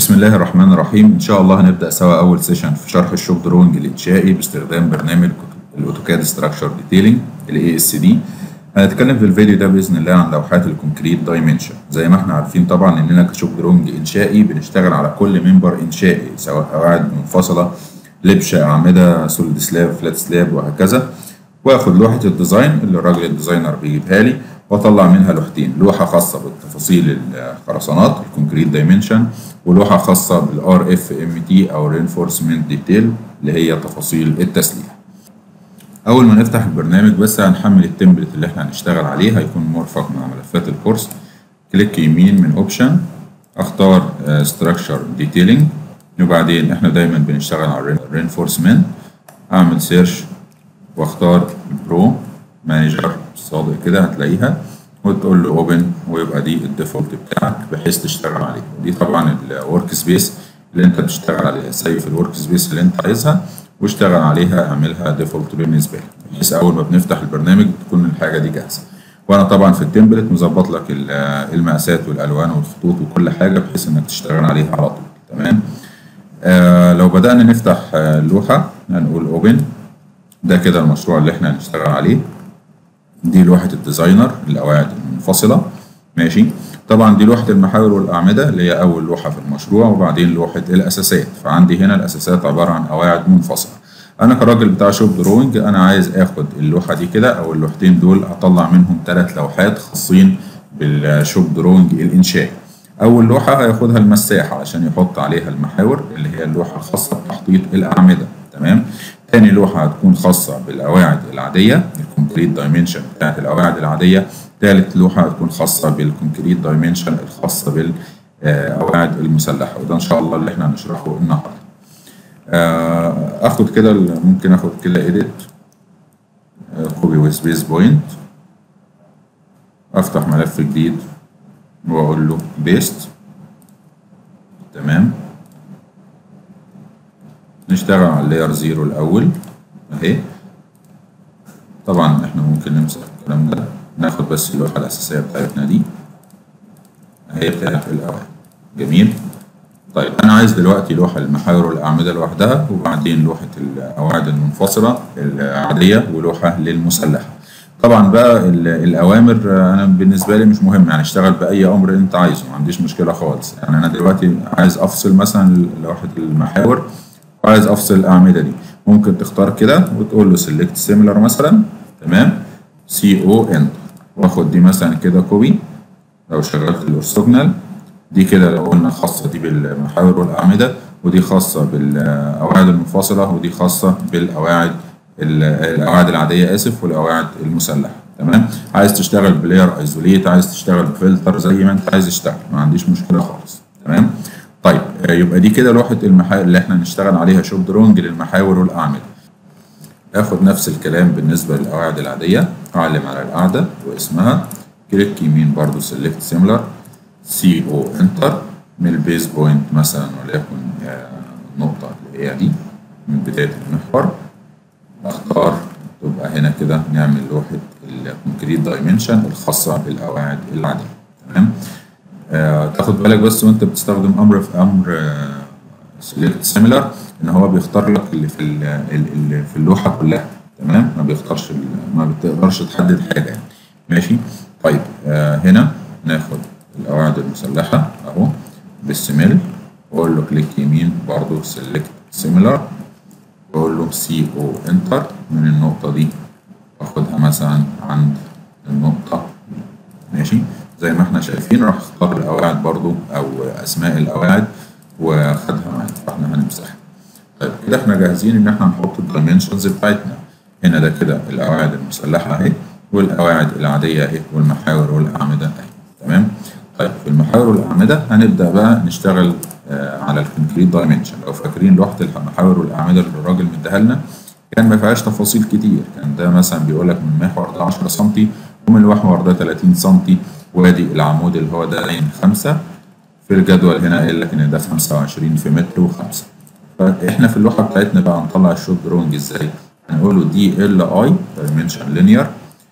بسم الله الرحمن الرحيم ان شاء الله هنبدا سوا اول سيشن في شرح الشوب دروينج الانشائي باستخدام برنامج الاوتوكاد ستراكشر ديتيلنج الاي اس دي هنتكلم في الفيديو ده باذن الله عن لوحات الكونكريت دايمنشن زي ما احنا عارفين طبعا اننا كشوب دروينج انشائي بنشتغل على كل منبر انشائي سواء قواعد منفصله لبشه اعمده سوليد سلاب فلات سلاب وهكذا واخد لوحه الديزاين اللي الراجل الديزاينر بيجيبها لي واطلع منها لوحتين لوحه خاصه بالتفاصيل الخرسانات الكونكريت دايمنشن ولوحه خاصه بالار اف ام تي او رينفورسمنت ديتيل اللي هي تفاصيل التسليح اول ما نفتح البرنامج بس هنحمل التمبلت اللي احنا هنشتغل عليه هيكون مرفق مع ملفات الكورس كليك يمين من اوبشن اختار ستراكشر ديتيلنج وبعدين احنا دايما بنشتغل على رينفورسمنت اعمل سيرش واختار برو مانجر صادق كده هتلاقيها وتقول له اوبن ويبقى دي الديفولت بتاعك بحيث تشتغل عليه دي طبعا الورك سبيس اللي انت بتشتغل عليها سيف الورك سبيس اللي انت عايزها واشتغل عليها اعملها ديفولت بالنسبه لك بحيث اول ما بنفتح البرنامج بتكون الحاجه دي جاهزه وانا طبعا في التمبلت مظبط لك المقاسات والالوان والخطوط وكل حاجه بحيث انك تشتغل عليها على طول تمام آه لو بدانا نفتح اللوحه هنقول اوبن ده كده المشروع اللي احنا هنشتغل عليه دي لوحة الديزاينر القواعد المنفصلة ماشي طبعا دي لوحة المحاور والأعمدة اللي هي أول لوحة في المشروع وبعدين لوحة الأساسات فعندي هنا الأساسات عبارة عن قواعد منفصلة أنا كراجل بتاع شوب دروينج أنا عايز آخد اللوحة دي كده أو اللوحتين دول أطلع منهم ثلاث لوحات خاصين بالشوب دروينج الإنشائي أول لوحة هياخدها المساحة عشان يحط عليها المحاور اللي هي اللوحة الخاصة بتحطيط الأعمدة تمام تاني لوحة هتكون خاصة بالقواعد العادية الكونكريت دايمنشن بتاعت القواعد العادية تالت لوحة هتكون خاصة بالكونكريت دايمنشن الخاصة بالقواعد المسلحة وده إن شاء الله اللي احنا هنشرحه النهاردة اخد كده ممكن اخد كده ايديت كوبي وسبيس بوينت افتح ملف جديد واقول له بيست تمام نشتغل على اللاير زيرو الأول أهي طبعا احنا ممكن نمسح الكلام ده ناخد بس اللوحة الأساسية بتاعتنا دي أهي بتاعت الأوعية جميل طيب أنا عايز دلوقتي لوحة المحاور والأعمدة لوحدها وبعدين لوحة القواعد المنفصلة العادية ولوحة للمسلحة طبعا بقى الأوامر أنا بالنسبة لي مش مهم يعني اشتغل بأي أمر أنت عايزه ما عنديش مشكلة خالص يعني أنا دلوقتي عايز أفصل مثلا لوحة المحاور وعايز افصل الاعمده دي ممكن تختار كده وتقول له سيلكت سيميلر مثلا تمام سي او انتر واخد دي مثلا كده كوبي لو شغلت الاورثوجونال دي كده لو قلنا خاصه دي بالمحاور والاعمده ودي خاصه بالقواعد المنفصله ودي خاصه بالقواعد القواعد العاديه اسف والقواعد المسلحه تمام عايز تشتغل بلاير ايزوليت عايز تشتغل بفلتر زي ما انت عايز تشتغل ما عنديش مشكله خالص تمام طيب يبقى دي كده لوحة المحاور اللي احنا هنشتغل عليها شوب درونج للمحاور والأعمدة. آخد نفس الكلام بالنسبة للقواعد العادية، أعلم على القاعدة واسمها، كليك يمين برضو سيلكت سيميلر، سي أو انتر، من البيز بوينت مثلا وليكن النقطة اللي هي دي من بداية المحور، أختار تبقى هنا كده نعمل لوحة الكونكريت دايمنشن الخاصة بالقواعد العادية، تمام؟ آه تاخد بالك بس وانت بتستخدم امر في امر سيلكت سيميلر ان هو بيختار لك اللي في اللي في اللوحه كلها تمام ما بيختارش ما بتقدرش تحدد حاجه يعني ماشي طيب آه هنا ناخد القواعد المسلحه اهو بالسميل واقول له كليك يمين برضو سيلكت سيميلر واقول له سي او انتر من النقطه دي واخدها مثلا عند النقطه ماشي زي ما احنا شايفين راح اختار القواعد برضو او اسماء القواعد واخدها معانا فاحنا هنمسحها طيب كده احنا جاهزين ان احنا نحط الدايمنشنز بتاعتنا هنا ده كده القواعد المسلحه اهي والقواعد العاديه اهي والمحاور والاعمده اهي تمام طيب في المحاور والاعمده هنبدا بقى نشتغل آه على الكونكريت دايمنشن لو فاكرين لوحه المحاور والاعمده اللي الراجل مديها لنا كان ما فيهاش تفاصيل كتير كان ده مثلا بيقول لك من المحور ده 10 سم ومن المحور ده 30 سم وادي العمود اللي هو ده لين خمسة في الجدول هنا قايل لك ان ده 25 في متر وخمسة فاحنا في اللوحة بتاعتنا بقى هنطلع الشوب درونج ازاي؟ هنقول له دي ال اي دايمنشن لينير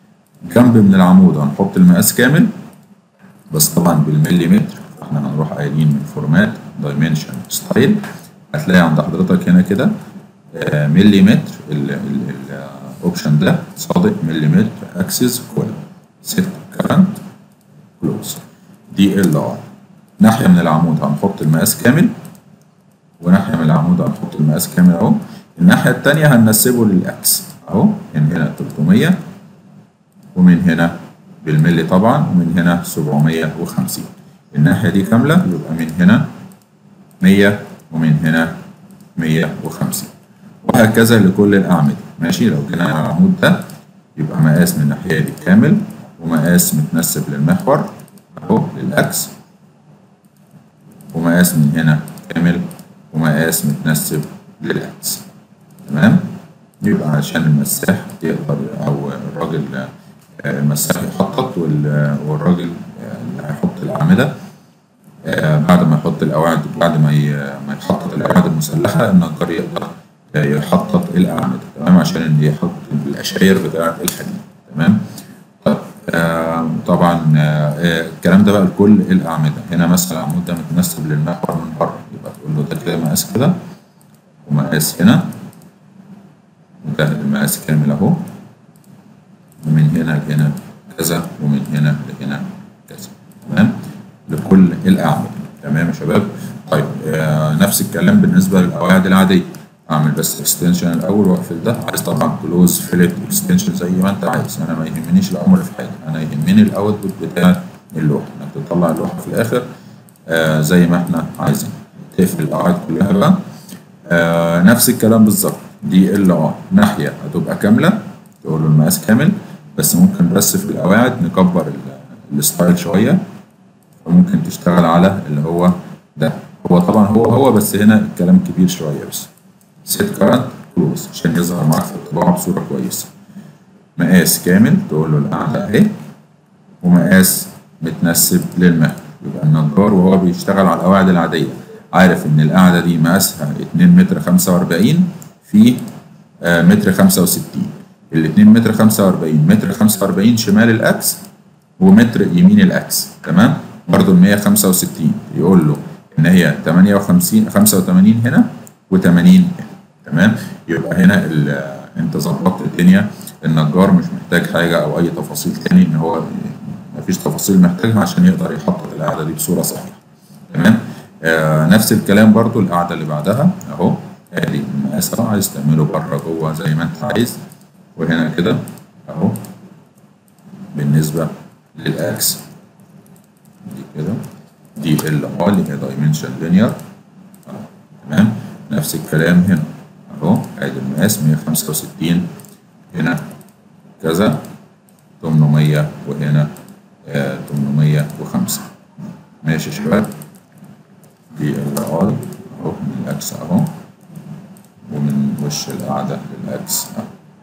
جنب من العمود هنحط المقاس كامل بس طبعا بالمليمتر فاحنا هنروح قايلين من فورمات دايمنشن ستايل هتلاقي عند حضرتك هنا كده آه، مليمتر الاوبشن ده صادق مليمتر اكسس كول سيت كرنت كلوز دي ال ار ناحيه من العمود هنحط المقاس كامل وناحيه من العمود هنحط المقاس كامل اهو الناحيه الثانيه هننسبه للاكس اهو من هنا 300 ومن هنا بالملي طبعا ومن هنا 750 الناحيه دي كامله يبقى من هنا 100 ومن هنا 150 وهكذا لكل الأعمدة ماشي لو كان العمود ده يبقى مقاس من الناحية دي كامل ومقاس متنسب للمحور أهو للأكس ومقاس من هنا كامل ومقاس متنسب للأكس تمام يبقى عشان المساح يقدر أو الراجل آه، المساح يخطط وال- والراجل آه، اللي هيحط الأعمدة آه، بعد ما يحط القواعد بعد ما ي- ما يحطط القواعد المسلحة النجار يقدر آه، يحطط الأعمدة تمام عشان إن يحط الأشاير بتاعة الحديد تمام طيب آه، طبعا آه، آه، الكلام ده بقى لكل الأعمدة هنا مثلا العمود ده متنسب للمحور من بره يبقى تقول له ده كده مقاس كده ومقاس هنا وده المقاس كامل أهو ومن هنا لهنا كذا ومن هنا لهنا كذا تمام لكل الأعمدة تمام يا شباب طيب آه نفس الكلام بالنسبة للقواعد العادية أعمل بس اكستنشن الأول وأقفل ده عايز طبعا كلوز فيلت اكستنشن زي ما أنت عايز أنا ما يهمنيش الأمر في حاجة أنا يهمني الأوتبوت بتاع اللوحة إنك تطلع اللوحة في الآخر آه زي ما إحنا عايزين تقفل القواعد كلها بقى آه نفس الكلام بالظبط دي ال ار ناحية هتبقى كاملة تقول له المقاس كامل بس ممكن بس في القواعد نكبر ال- الستايل شوية فممكن تشتغل على اللي هو ده هو طبعا هو هو بس هنا الكلام كبير شوية بس سيت كارنت كلوز عشان يظهر معاك في الطباعة بصورة كويسة مقاس كامل تقول له القاعدة اهي ومقاس متنسب للمحور يبقى النجار وهو بيشتغل على القواعد العادية عارف إن القاعدة دي مقاسها 2 متر 45 في آه، متر 65 ال 2 متر 45 متر 45 شمال الأكس ومتر يمين الأكس تمام برضو ال 165 يقول له إن هي 58 85 هنا و80 هنا تمام يبقى هنا ال- انت ظبطت الدنيا النجار مش محتاج حاجه او اي تفاصيل تاني ان هو مفيش تفاصيل محتاجها عشان يقدر يحطط القاعده دي بصوره صحيحه تمام آه نفس الكلام برضو القاعده اللي بعدها اهو ادي المقاس اهو عايز تعمله بره جوه زي ما انت عايز وهنا كده اهو بالنسبه للاكس دي كده دي ال ار اللي هي دايمنشن لينير تمام نفس الكلام هنا اهو ادي المقاس 165 هنا كذا 800 وهنا آه 805 ماشي يا شباب دي ال ار اهو من الاكس اهو ومن وش القاعدة للاكس اهو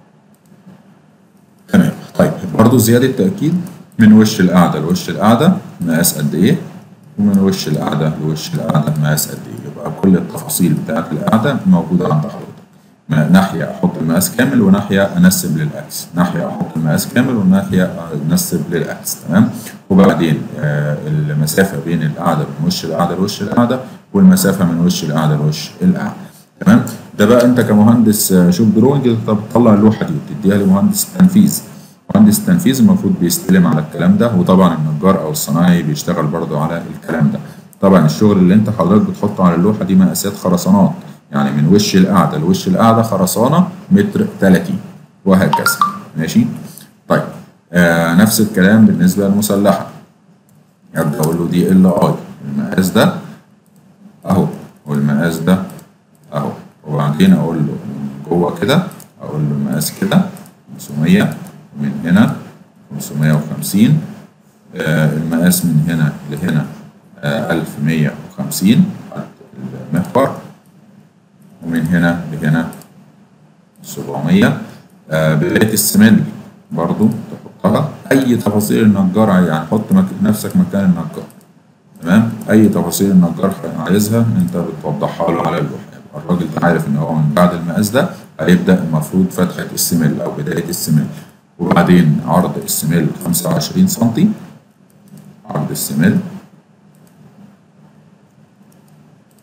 تمام طيب برضو زيادة تأكيد من وش القاعدة لوش القاعدة مقاس قد ايه ومن وش القاعدة لوش القاعدة مقاس قد ايه يبقى كل التفاصيل بتاعت القاعدة موجودة عند حضرتك ما- ناحية أحط المقاس كامل وناحية أنسب للأكس ناحية أحط المقاس كامل وناحية أنسب للأكس تمام وبعدين آه المسافة بين القاعدة من وش القاعدة لوش القاعدة والمسافة من وش القاعدة لوش القاعدة تمام ده بقى أنت كمهندس آه، شوف دروينج طب تطلع اللوحة دي وتديها لمهندس التنفيذ مهندس التنفيذ المفروض بيستلم على الكلام ده وطبعا النجار أو الصنايعي بيشتغل برضه على الكلام ده طبعا الشغل اللي انت حضرتك بتحطه على اللوحة دي مقاسات خرسانات يعني من وش القاعدة لوش القاعدة خرسانة متر 30 وهكذا ماشي طيب آه نفس الكلام بالنسبة للمسلحة ابدا اقول له دي ال اي المقاس ده اهو والمقاس ده اهو وبعدين اقول له من جوه كده اقول له المقاس كده 500 ومن هنا 550 آه المقاس من هنا لهنا آه 1150 حد المحور ومن هنا لهنا 700 آه بداية السمل برضو تحطها أي تفاصيل النجار يعني حط مك... نفسك مكان النجار تمام أي تفاصيل النجار عايزها أنت بتوضحها له على اللوحة يبقى الراجل ده عارف إن هو من بعد المقاس ده هيبدأ المفروض فتحة السمل أو بداية السمل وبعدين عرض السمل 25 سنتي عرض السمل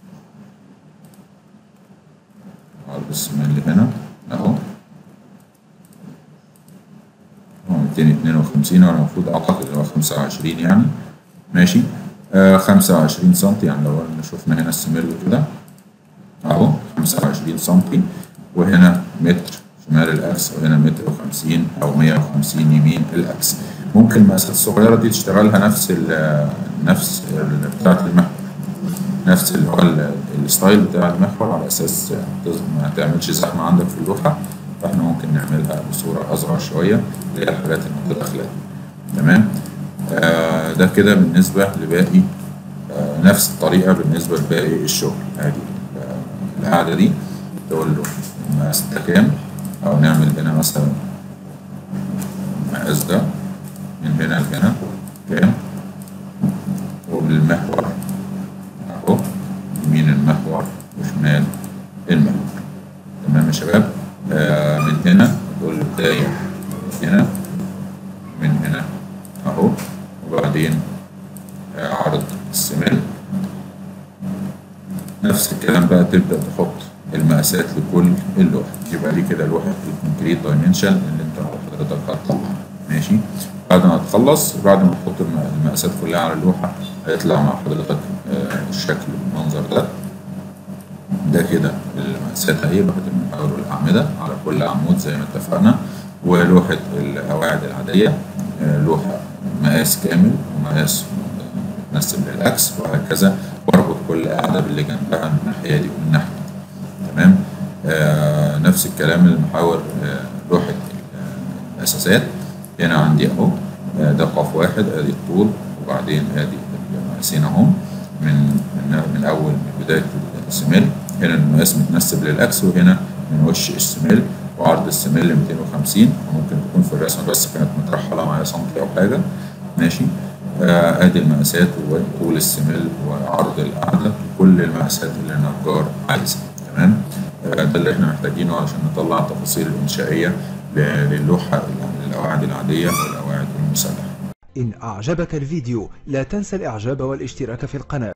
السميل هنا اهو هو 252 وانا المفروض اعتقد ان هو 25 يعني ماشي آه 25 سم يعني لو شفنا هنا السميل كده اهو 25 سم وهنا متر شمال الاكس وهنا متر و50 او 150 يمين الاكس ممكن المقاسات الصغيره دي تشتغلها نفس ال نفس ال بتاعه المحور نفس اللي هو ال- الستايل بتاع المحور على اساس ما تعملش زحمه عندك في اللوحه فاحنا ممكن نعملها بصوره اصغر شويه اللي هي الحاجات المتداخله دي تمام آه ده كده بالنسبه لباقي آه نفس الطريقه بالنسبه لباقي الشغل ادي آه القاعده دي تقول له المقاس ده كام او نعمل هنا مثلا المقاس ده من هنا لهنا كام وبالمحور اهو يمين المحور وشمال المحور تمام يا شباب آه من هنا تقول له بداية من هنا من هنا اهو وبعدين آه عرض السمال نفس الكلام بقى تبدأ تحط المقاسات لكل اللوحة يبقى دي كده لوحة الكونكريت دايمنشن اللي انت حضرتك هتطلعها ماشي بعد ما تخلص بعد ما تحط الم- المقاسات كلها على اللوحة هيطلع مع حضرتك آه، الشكل بالمنظر ده ده كده المقاسات اهي لوحة المحاور والأعمدة على كل عمود زي ما اتفقنا ولوحة القواعد العادية آه، لوحة مقاس كامل ومقاس متنسب للعكس وهكذا واربط كل قاعدة باللي جنبها من الناحية دي ومن الناحية دي تمام آه نفس الكلام المحاور آه لوحة ال- الأساسات هنا عندي أهو آه ده قاف واحد أدي الطول وبعدين أدي المقاسين أهو من من من أول من بداية السميل هنا المقاس متنسب للأكس وهنا من وش السميل وعرض السميل 250 ممكن تكون في الرسمة بس كانت مترحلة معايا سنتي أو حاجة ماشي آه، ادي المقاسات وطول السمل وعرض القاعده كل المقاسات اللي النجار عايزها تمام آه، ده اللي احنا محتاجينه علشان نطلع التفاصيل الانشائيه ل- للوحه القواعد العاديه والقواعد المسلحه إن أعجبك الفيديو لا تنسى الإعجاب والاشتراك في القناة